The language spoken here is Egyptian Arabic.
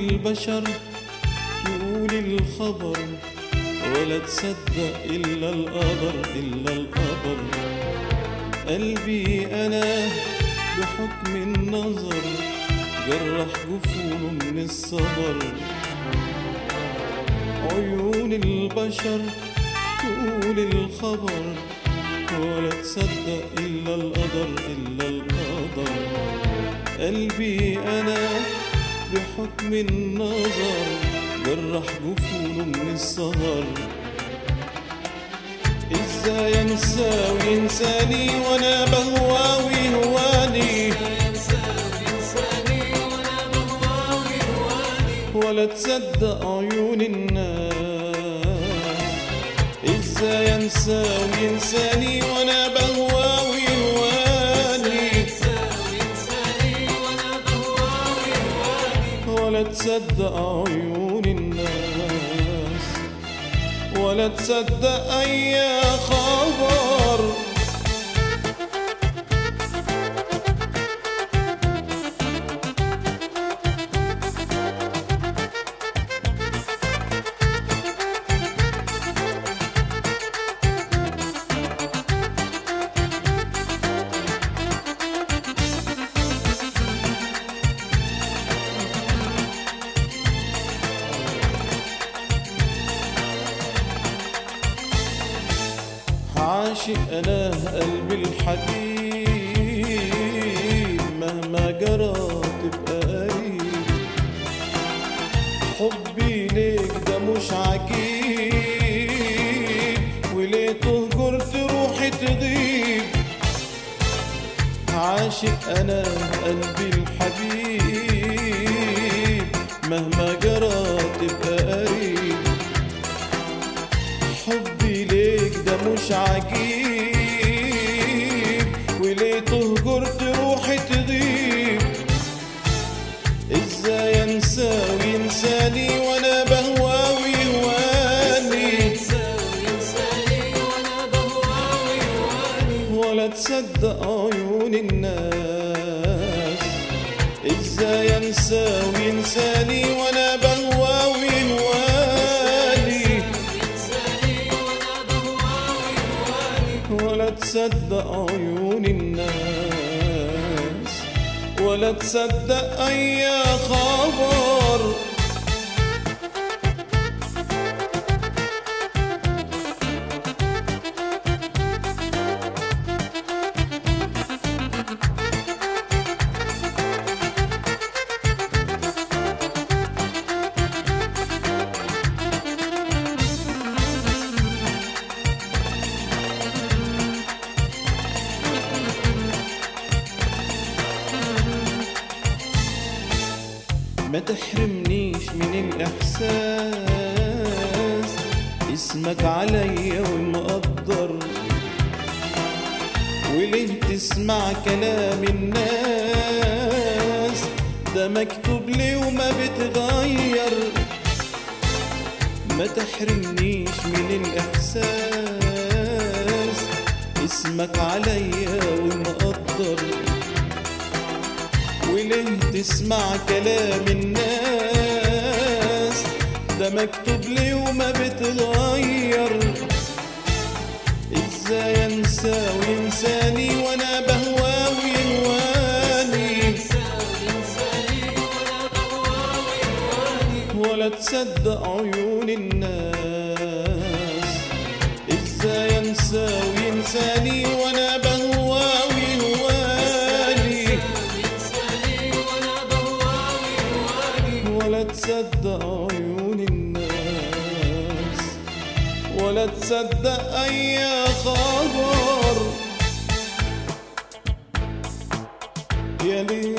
البشر تقول الخبر ولا تصدق إلا القدر إلا القدر قلبي أنا بحكم النظر جرح جفونه من الصبر عيون البشر تقول الخبر ولا تصدق إلا القدر إلا القدر قلبي أنا بحكم النظر جرح جفونه من السهر ازاي انسى وينساني وانا بهوى ويهواني ولا تصدق عيون الناس ازاي انسى وينساني وانا بهوى ويهواني ولا تصدق عيون الناس ولا تصدق اي خبر عاشق انا قلب الحبيب مهما جرى تبقى قريب حبي ليك ده مش عجيب وليه تهجر تروح تغيب عاشق انا قلبي الحبيب مهما جرى تبقى قريب حبي ليك ده مش عجيب وليه تهجر تروح تغيب ازاي انسى وينساني وانا بهوى ويهواني ولا تصدق عيون الناس ازاي انسى وينساني وانا بهوى ويهواني ولا تصدق عيون الناس ولا تصدق اي خبر ما تحرمنيش من الإحساس اسمك عليا والمقدر وليه تسمع كلام الناس ده مكتوب لي وما بتغير ما تحرمنيش من الإحساس اسمك عليا والمقدر وليه تسمع كلام الناس ده مكتوب لي وما بتغير ازاي انسى وينساني وانا بهوى ويهواني ولا تصدق عيون الناس ازاي انسى وينساني وانا بهوى ويهواني ولا تصدق عيون الناس ولا تصدق اي خبر يا ليل